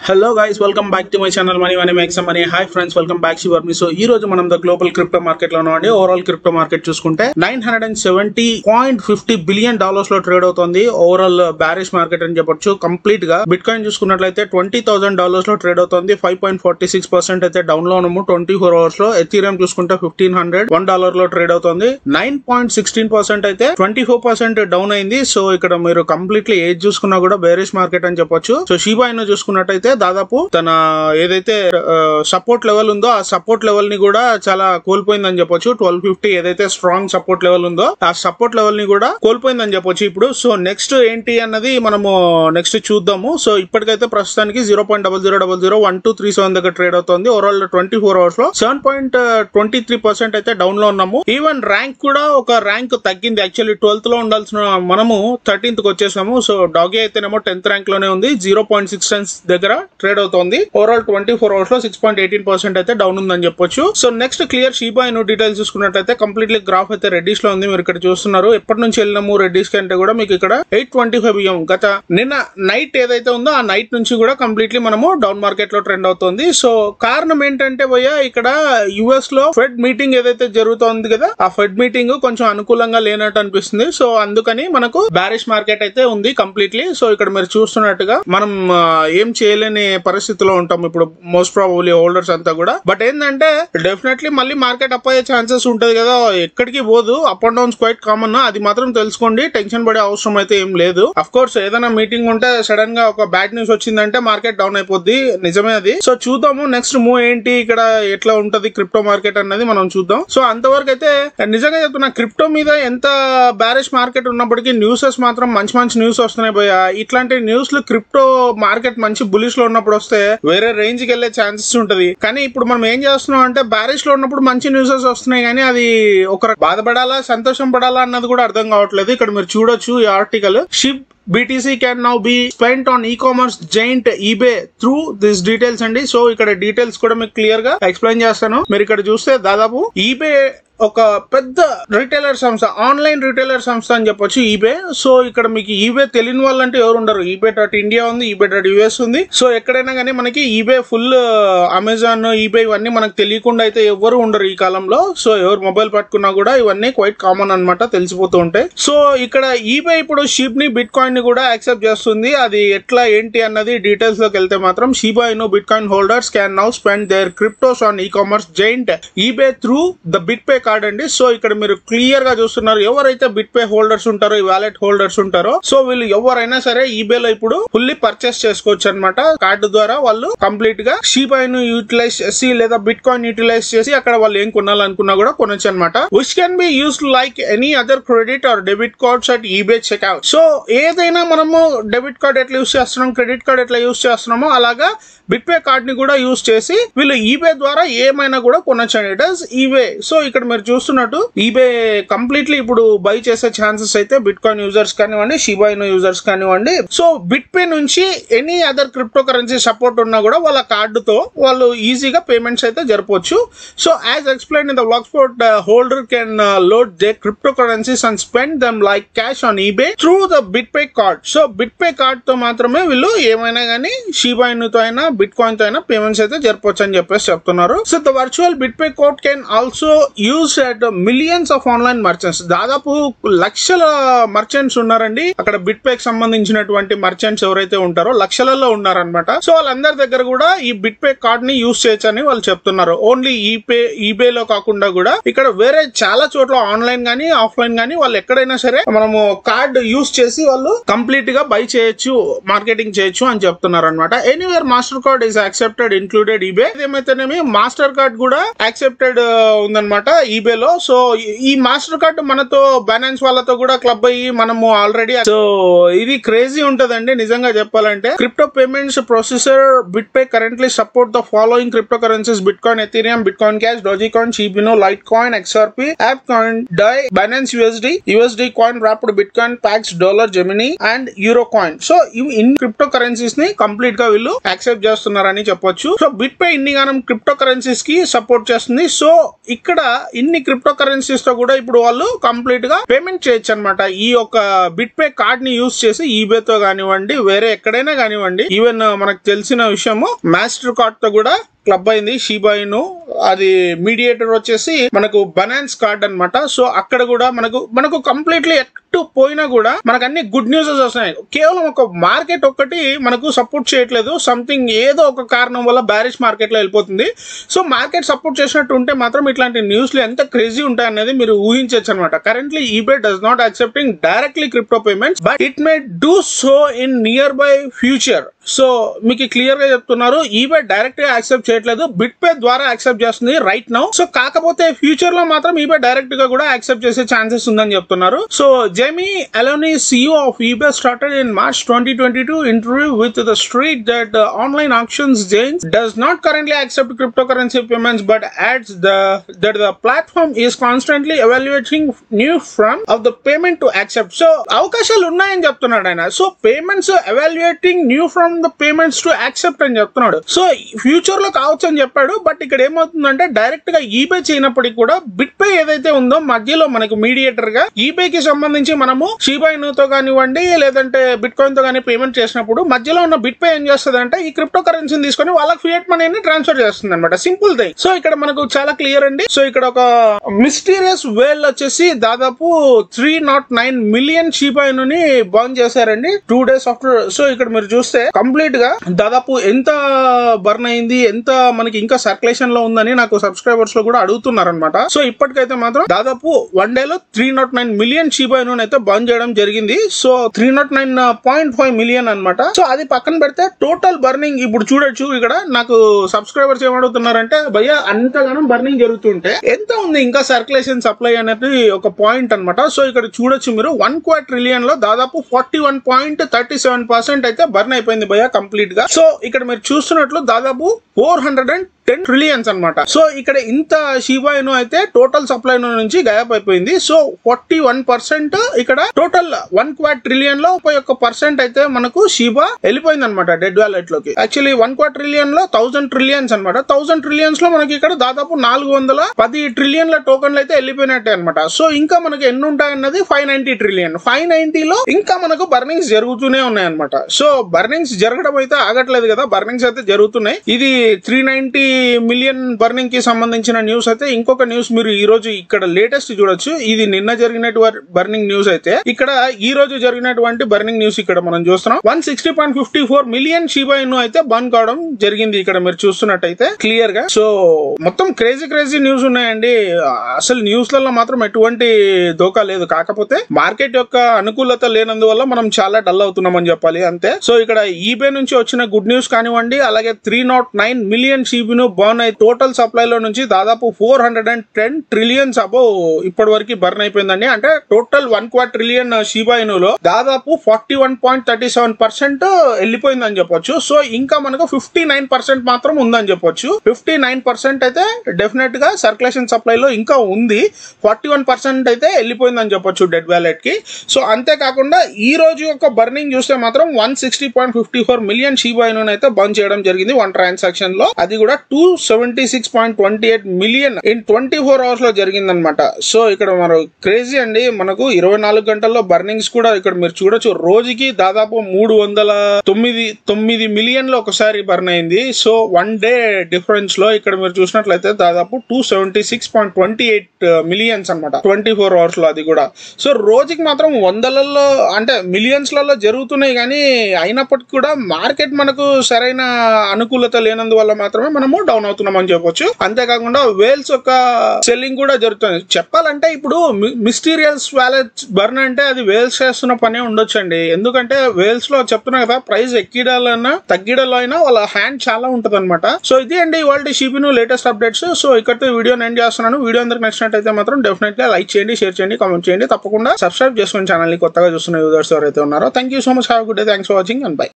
hello guys welcome back to my channel money money makes money hi friends welcome back to వర్మి so ఈ రోజు మనం the global crypto market లో ఉన్నామండి overall crypto market చూసుకుంటే nine hundred and seventy point fifty billion dollars లో trade అవుతుంది overall bearish market అని చెప్పొచ్చు కంప్లీట్ గా బిట్ కాయిన్ చూసుకున్నట్లయితే ట్వంటీ థౌసండ్ డాలర్స్ లో ట్రేడ్ అవుతుంది five point forty six percent అయితే డౌన్ లో ఉన్నాము ట్వంటీ ఫోర్ అవర్స్ లో ఎథీరియం చూసుకుంటే ఫిఫ్టీన్ హండ్రెడ్ వన్ డాలర్ లో ట్రేడ్ అవుతుంది నైన్ పాయింట్ సిక్స్టీన్ పర్సెంట్ అయితే ట్వంటీ ఫోర్ పర్సెంట్ డౌన్ అయింది సో ఇక్కడ మీరు కంప్లీట్లీ ఏజ్ చూసుకున్నా కూడా బేరిష్ మార్కెట్ అని చెప్పొచ్చు సో షీబా ఇన్ను చూసుకున్నట్టయితే దాదాపు తన ఏదైతే సపోర్ట్ లెవెల్ ఉందో ఆ సపోర్ట్ లెవెల్ ని కూడా చాలా కోల్పోయిందని చెప్పొచ్చు ట్వెల్వ్ ఫిఫ్టీ ఏదైతే స్ట్రాంగ్ సపోర్ట్ లెవెల్ ఉందో ఆ సపోర్ట్ లెవెల్ ని కూడా కోల్పోయిందని చెప్పొచ్చు ఇప్పుడు సో నెక్స్ట్ ఏంటి అన్నది మనము నెక్స్ట్ చూద్దాము సో ఇప్పటికైతే ప్రస్తుతానికి zero point double zero double zero one two three seven దగ్గర ట్రేడ్ అవుతుంది ఓవరాల్ ట్వంటీ ఫోర్ అవర్స్ లో seven point twenty three percent అయితే డౌన్ లో ఉన్నాము ఈవెన్ ర్యాంక్ కూడా ఒక ర్యాంక్ తగ్గింది యాక్చువల్లీ ట్వెల్త్ లో ఉండాల్సిన మనము థర్టీన్త్ కి వచ్చేసాము సో డాగీ అయితేనేమో టెన్త్ ర్యాంక్ లోనే ఉంది జీరో పాయింట్ సిక్స్ టెన్స్ దగ్గర ట్రేడ్ అవుతోంది ఓవరాల్ ట్వంటీ ఫోర్ అవర్స్ లో సిక్స్ పాయింట్ ఎయిటీన్ పర్సెంట్ అయితే డౌన్ ఉందని చెప్పొచ్చు so next clear Shiba in details చూసుకున్నట్లయితే కంప్లీట్లీ గ్రాఫ్ అయితే రెడ్డిష్ లో ఉంది మీరు ఇక్కడ చూస్తున్నారు ఎప్పటి నుంచి వెళ్ళినాము రెడ్డిష్ కంటే కూడా మీకు ఇక్కడ ఎయిట్ ట్వంటీ ఫైవ్ బియ్యం గత నిన్న నైట్ ఏదైతే ఉందో ఆ నైట్ నుంచి కూడా కంప్లీట్లీ మనము డౌన్ మార్కెట్ లో ట్రెండ్ అవుతుంది సో కారణం ఏంటంటే భయ్య ఇక్కడ యుఎస్ లో ఫెడ్ మీటింగ్ ఏదైతే జరుగుతోంది కదా ఆ ఫెడ్ మీటింగ్ కొంచెం అనుకూలంగా లేనట్టు అనిపిస్తుంది సో అందుకని మనకు బ్యారిష్ మార్కెట్ అయితే ఉంది కంప్లీట్లీ సో ఇక్కడ మీరు చూస్తున్నట్టుగా మనం ఆ, ఏం చేయలేని పరిస్థితిలో ఉంటాం ఇప్పుడు మోస్ట్ ప్రాబబ్లీ హోల్డర్స్ అంతా కూడా బట్ ఏంటంటే డెఫినెట్లీ మళ్ళీ మార్కెట్ అప్ అయ్యే ఛాన్సెస్ ఉంటది కదా ఎక్కడికి పోదు up and downs quite common అది మాత్రం తెలుసుకోండి టెన్షన్ పడే అవసరం అయితే ఏం లేదు అఫ్ కోర్స్ ఏదైనా మీటింగ్ ఉంటే సడన్ గా ఒక బ్యాడ్ న్యూస్ వచ్చిందంటే మార్కెట్ డౌన్ అయిపోద్ది నిజమే అది సో చూద్దాము నెక్స్ట్ మూవ్ ఏంటి ఇక్కడ ఎట్లా ఉంటది క్రిప్టో మార్కెట్ అన్నది మనం చూద్దాం సో అంతవరకు అయితే నిజంగా చెప్తున్నా క్రిప్టో మీద ఎంత బ్యారేజ్ మార్కెట్ ఉన్నప్పటికీ న్యూసెస్ మాత్రం మంచి మంచి న్యూస్ వస్తున్నాయి భయ ఇట్లాంటి న్యూస్లు క్రిప్టో మార్కెట్ మంచి బులిష్ లో ఉన్నప్పుడు వస్తే వేరే రేంజ్ కి వెళ్ళే ఛాన్సెస్ ఉంటది కానీ ఇప్పుడు మనం ఏం చేస్తున్నాం అంటే బ్యారేజ్ లో ఉన్నప్పుడు మంచి న్యూసెస్ వస్తున్నాయి కానీ అది ఒక బాధపడాలా సంతోషం పడాలా అన్నది కూడా అర్థం కావట్లేదు ఇక్కడ మీరు చూడొచ్చు ఈ article ship BTC can now be spent on e-commerce giant eBay through this details అండి సో ఇక్కడ డీటెయిల్స్ కూడా మీకు క్లియర్ గా ఎక్స్ప్లెయిన్ చేస్తాను మీరు ఇక్కడ చూస్తే దాదాపు eBay ఒక పెద్ద రిటైలర్ సంస్థ ఆన్లైన్ రిటైలర్ సంస్థ అని చెప్పొచ్చు ఈబే సో ఇక్కడ మీకు ఈబే తెలియని వాళ్ళంటే ఎవరు ఉండరు ఈబే డాట్ ఇండియా ఉంది ఈబే డాట్ యుఎస్ ఉంది సో ఎక్కడైనా కానీ మనకి ఈబే ఫుల్ అమెజాన్ ఈబే ఇవన్నీ మనకు తెలియకుండా అయితే ఎవరు ఉండరు ఈ కాలంలో సో ఎవరు మొబైల్ పట్టుకున్నా కూడా ఇవన్నీ క్వైట్ కామన్ అన్నమాట తెలిసిపోతూ ఉంటాయి సో ఇక్కడ ఈబే ఇప్పుడు షీప్ ని బిట్ కాయిన్ ని కూడా యాక్సెప్ట్ చేస్తుంది అది ఎట్లా ఏంటి అన్నది డీటెయిల్స్ లోకి వెళ్తే మాత్రం Shiba Inu bitcoin holders can now spend their cryptos on ecommerce giant eBay through the BitPay card అండి సో ఇక్కడ మీరు క్లియర్ గా చూస్తున్నారు ఎవరైతే బిట్ పే హోల్డర్స్ ఉంటారో ఈ వాలెట్ హోల్డర్స్ ఉంటారో సో వీళ్ళు ఎవరైనా సరే ఈబే లో ఇప్పుడు ఫుల్లీ పర్చేస్ చేసుకోవచ్చు అనమాట కార్డు ద్వారా వాళ్ళు కంప్లీట్ గా షీబాయిన్ యూటిలైజ్ చేసి లేదా బిట్ కాయిన్ యూటిలైజ్ చేసి అక్కడ వాళ్ళు ఏం కొనాలనుకున్నా కూడా కొనొచ్చు అనమాట which can be use like any other credit or debit cards at eBay checkout so ఏదైనా మనము డెబిట్ కార్డ్ ఎట్లా యూస్ చేస్తున్నాం క్రెడిట్ కార్డ్ ఎట్లా యూస్ చేస్తున్నామో అలాగా బిట్ పే కార్డ్ ని కూడా యూస్ చేసి వీళ్ళు ఈబే ద్వారా ఏమైనా కూడా కొనొచ్చు అండి ఇట్ ఇస్ ఈబే సో ఇక్కడ మీరు చూస్తున్నట్టు ఈబే కంప్లీట్లీ ఇప్పుడు బై చేసే ఛాన్సెస్ అయితే బిట్ కాయిన్ యూజర్స్ కానివ్వండి షిబాయిన్ యూజర్స్ కానివ్వండి సో బిట్ పే నుంచి any other cryptocurrency support ఉన్నా కూడా వాళ్ళ కార్డుతో వాళ్ళు ఈజీగా పేమెంట్స్ అయితే జరపవచ్చు so as explain in the block sport holder can load the cryptocurrencies and spend them like cash on eBay through the BitPay card so BitPay card తో మాత్రమే వీళ్ళు ఏమైనా కానీ షీబాయిన్ తో అయినా బిట్ కాయిన్ తో అయినా payments అయితే జరపవచ్చు అని చెప్పేసి చెప్తున్నారు so the virtual BitPay code can also use at millions of online merchants దాదాపు లక్షల మర్చెంట్స్ ఉన్నారండి అక్కడ బిట్ పే కి సంబంధించినటువంటి మర్చెంట్స్ ఎవరైతే ఉంటారో లక్షలలో ఉన్నారనమాట సో వాళ్ళందరి దగ్గర కూడా ఈ బిట్ పే కార్డ్ ని యూస్ చేయొచ్చు అని వాళ్ళు చెప్తున్నారు ఓన్లీ ఈపే ఈబే లో కాకుండా కూడా ఇక్కడ వేరే చాలా చోట్ల ఆన్లైన్ గానీ ఆఫ్లైన్ గానీ వాళ్ళు ఎక్కడైనా సరే మనము కార్డ్ యూస్ చేసి వాళ్ళు కంప్లీట్ గా బై చేయొచ్చు మార్కెటింగ్ చేయొచ్చు అని చెప్తున్నారు అనమాట anywhere Mastercard is accepted included eBay ఏమైతేనేమి మాస్టర్ కార్డ్ కూడా యాక్సెప్టెడ్ ఉందన్నమాట ఈబే లో సో ఈ మాస్టర్ కార్డ్ మనతో బైనాన్స్ వాళ్ళతో కూడా క్లబ్ అయ్యి మనము ఆల్రెడీ సో ఇది క్రేజీ ఉంటదండి నిజంగా చెప్పాలంటే crypto payments processor BitPay currently support the following cryptocurrencies bitcoin Ethereum bitcoin cash Dogecoin Shiba Inu Litecoin XRP ApeCoin Dai Binance USD USD coin wrapped bitcoin Pax dollar Gemini and euro coin so ఇవి in cryptocurrencies ని complete గా వీళ్ళు accept చేస్తున్నారని చెప్పొచ్చు so BitPay ఇన్ని గానం cryptocurrencies కి support చేస్తుంది సో ఇక్కడ ఇన్ ఇన్ని క్రిప్టో కరెన్సీస్ తో కూడా ఇప్పుడు వాళ్ళు కంప్లీట్ గా పేమెంట్ చేయొచ్చు అనమాట ఈ యొక్క బిట్ పే కార్డ్ ని యూస్ చేసి ఈబే తో కానివ్వండి వేరే ఎక్కడైనా కానివ్వండి ఈవెన్ మనకు తెలిసిన విషయము మాస్టర్ కార్డ్ తో కూడా క్లబ్ అయింది షీబాయిను అది మీడియేటర్ వచ్చేసి మనకు బనాన్స్ కార్డ్ అన్నమాట సో అక్కడ కూడా మనకు మనకు కంప్లీట్లీ ఎటు పోయినా కూడా మనకు అన్ని గుడ్ న్యూసెస్ వస్తున్నాయి కేవలం ఒక మార్కెట్ ఒక్కటి మనకు సపోర్ట్ చేయట్లేదు సంథింగ్ ఏదో ఒక కారణం వల్ల బ్యారిష్ మార్కెట్ లో వెళ్ళిపోతుంది సో మార్కెట్ సపోర్ట్ చేసినట్టు ఉంటే మాత్రం ఇట్లాంటి న్యూస్లు ఎంత క్రేజీ ఉంటాయి అనేది మీరు ఊహించవచ్చు అనమాట currently eBay does not accepting directly crypto payments but it may do so in near by future so మీకు క్లియర్ గా చెప్తున్నారు ఈబే డైరెక్ట్ గా యాక్సెప్ట్ చేయట్లేదు బిట్ పే ద్వారా యాక్సెప్ట్ చేస్తుంది రైట్ నౌ సో కాకపోతే ఫ్యూచర్ లో మాత్రం ఈబే డైరెక్ట్ గా కూడా యాక్సెప్ట్ చేసే ఛాన్సెస్ ఉందని చెప్తున్నారు so Jamie Iannone CEO of eBay started in March twenty twenty two interview with the street that online options giants does not currently accept cryptocurrency payments but adds the that the platform is constantly evaluating new from of the payment to accept so అవకాశాలు ఉన్నాయని చెప్తున్నాడు ఆయన so payments evaluating new from the payments to accept అని చెప్తున్నాడు so future లో కావచ్చు అని చెప్పాడు బట్ ఇక్కడ ఏమవుతుందంటే డైరెక్ట్ గా ఈబే చేయనప్పటికీ కూడా బిట్ పే ఏదైతే ఉందో మధ్యలో మనకు మీడియేటర్ గా ఈబే కి సంబంధించి మనము షీబాయిన్ తో కానివ్వండి లేదంటే బిట్ కాయిన్ తో కానీ పేమెంట్ చేసినప్పుడు మధ్యలో ఉన్న బిట్ పే ఏం చేస్తుంది అంటే ఈ క్రిప్టో కరెన్సీని తీసుకొని వాళ్ళకి ఫియట్ మనీని ట్రాన్స్ఫర్ చేస్తుంది అనమాట సింపుల్ థింగ్ సో ఇక్కడ మనకు చాలా క్లియర్ అండి సో ఇక్కడ ఒక మిస్టీరియస్ వేల్ వచ్చేసి దాదాపు three nought nine million Shiba Inu ని బర్న్ చేశారండి టూ డేస్ ఆఫ్టర్ సో ఇక్కడ మీరు చూస్తే కంప్లీట్ గా దాదాపు ఎంత బర్న్ అయింది ఎంత మనకి ఇంకా సర్క్యులేషన్ లో ఉందని నాకు సబ్స్క్రైబర్స్ లో కూడా అడుగుతున్నారు అనమాట సో ఇప్పటికైతే మాత్రం దాదాపు వన్ డే లో three nought nine million Shiba Inu అయితే బర్న్ చేయడం జరిగింది so three nought nine point five million అనమాట సో అది పక్కన పెడితే టోటల్ బర్నింగ్ ఇప్పుడు చూడొచ్చు ఇక్కడ నాకు సబ్స్క్రైబర్స్ ఏమడుగుతున్నారంటే భయ్య అంతగానం బర్నింగ్ జరుగుతుంటే ఎంత ఉంది ఇంకా సర్క్యులేషన్ సప్లై అనేది ఒక పాయింట్ అన్నమాట సో ఇక్కడ చూడొచ్చు మీరు వన్ క్వార్ ట్రిలియన్ లో దాదాపు forty one point thirty seven percent అయితే బర్న్ అయిపోయింది భయ్య కంప్లీట్ గా సో ఇక్కడ మీరు చూస్తున్నట్లు దాదాపు four hundred and ten trillions అనమాట సో ఇక్కడ ఇంత షీబాయిను అయితే టోటల్ సప్లై నుంచి గాయప్ అయిపోయింది సో ఫార్టీ వన్ పర్సెంట్ ఇక్కడ టోటల్ వన్ క్వార్ ట్రిలియన్ లో ముప్పై ఒక్క పర్సెంట్ అయితే మనకు షీబా వెళ్ళిపోయింది అనమాట డెడ్ వ్యాలెట్ లోకి యాక్చువల్లీ వన్ క్వార్ ట్రిలియన్ లో థౌసండ్ ట్రిలియన్స్ అనమాట థౌసండ్ ట్రిలియన్స్ లో మనకి ఇక్కడ దాదాపు నాలుగు వందల పది ట్రిలియన్ల టోకన్లు అయితే వెళ్ళిపోయినట్టే అనమాట సో ఇంకా మనకి ఎన్ని ఉంటాయన్నది ఫైవ్ నైన్టీ ట్రిలియన్ ఫైవ్ నైన్టీలో ఇంకా మనకు బర్నింగ్స్ జరుగుతూనే ఉన్నాయి అనమాట సో బర్నింగ్స్ జరగడం అయితే ఆగట్లేదు కదా బర్నింగ్స్ అయితే జరుగుతున్నాయి ఇది త్రీ నైన్టీ మిలియన్ బర్నింగ్ కి సంబంధించిన న్యూస్ అయితే ఇంకొక న్యూస్ మీరు ఈ రోజు ఇక్కడ లేటెస్ట్ చూడొచ్చు ఇది నిన్న జరిగినటువంటి బర్నింగ్ న్యూస్ అయితే ఇక్కడ ఈ రోజు జరిగినటువంటి బర్నింగ్ న్యూస్ ఇక్కడ మనం చూస్తున్నాం one sixty point fifty four million Shiba Inu అయితే బర్న్ కావడం జరిగింది ఇక్కడ మీరు చూస్తున్నట్టయితే క్లియర్ గా సో మొత్తం క్రేజీ క్రేజీ న్యూస్ ఉన్నాయండి అసలు న్యూస్ లలో మాత్రం ఎటువంటి దోకా లేదు కాకపోతే మార్కెట్ యొక్క అనుకూలత లేనందువల్ల మనం చాలా డల్ అవుతున్నామని చెప్పాలి అంతే సో ఇక్కడ ఈబే నుంచి వచ్చిన గుడ్ న్యూస్ కానివ్వండి అలాగే three nought nine million Shiba Inu burn అయి టోటల్ సప్లై లో నుంచి దాదాపు four hundred and ten trillions అబో ఇప్పటి వరకు బర్న్ అయిపోయిందండి అంటే టోటల్ వన్ క్వార్ ట్రిలియన్ షీబాయినులో దాదాపు forty one point thirty seven percent వెళ్ళిపోయిందని చెప్పొచ్చు సో ఇంకా మనకు ఫిఫ్టీ నైన్ పర్సెంట్ మాత్రం ఉందని చెప్పొచ్చు ఫిఫ్టీ నైన్ పర్సెంట్ అయితే డెఫినెట్ గా సర్క్యులేషన్ సప్లై లో ఇంకా ఉంది ఫార్టీ వన్ పర్సెంట్ అయితే వెళ్ళిపోయిందని చెప్పొచ్చు డెడ్ వ్యాలెట్ కి సో అంతేకాకుండా ఈ రోజు యొక్క బర్నింగ్ చూస్తే మాత్రం one sixty point fifty four million Shiba Inu అయితే బర్న్ చేయడం జరిగింది వన్ ట్రాన్సాక్షన్ లో అది కూడా two seventy six point twenty eight million in twenty four hours లో జరిగిందనమాట సో ఇక్కడ మనం క్రేజీ అండి మనకు ఇరవై నాలుగు గంటల్లో బర్నింగ్స్ కూడా ఇక్కడ మీరు చూడొచ్చు రోజుకి దాదాపు మూడు వందల తొమ్మిది తొమ్మిది మిలియన్లు ఒకసారి బర్న్ అయింది సో వన్ డే డిఫరెన్స్ లో ఇక్కడ మీరు చూసినట్లయితే దాదాపు two seventy six point twenty eight millions అనమాట ట్వంటీ ఫోర్ అవర్స్ లో అది కూడా సో రోజుకి మాత్రం వందలలో అంటే మిలియన్స్ లలో జరుగుతున్నాయి కానీ అయినప్పటికీ కూడా మార్కెట్ మనకు సరైన అనుకూలత లేనందువల్ల మాత్రమే మనము డౌన్ అవుతున్నాం అని చెప్పొచ్చు అంతేకాకుండా వేల్స్ యొక్క సెల్లింగ్ కూడా జరుగుతుంది చెప్పాలంటే ఇప్పుడు మిస్టీరియల్స్ వ్యాలెట్ బర్న్ అంటే అది వేల్స్ చేస్తున్న పనే ఉండొచ్చు అండి ఎందుకంటే వేల్స్ లో చెప్తున్నా కదా ప్రైస్ ఎక్కిడాలన్నా తగ్గిడలో అయినా వాళ్ళ హ్యాండ్ చాలా ఉంటది అనమాట సో ఇది అండి ఇవాళ షీపిను లేటెస్ట్ అప్డేట్స్ సో ఇక్కడితో వీడియో ఎండ్ చేస్తున్నాను వీడియో అందరికి నచ్చినట్టయితే మాత్రం డెఫినెట్ గా లైక్ చేయండి షేర్ చేయండి కామెంట్ చేయండి తప్పకుండా సబ్స్క్రైబ్ చేసుకుని ఛానల్ ని కొత్తగా చూస్తున్న యూజర్స్ ఎవరైతే ఉన్నారో thank you so much have good day thanks for watching and by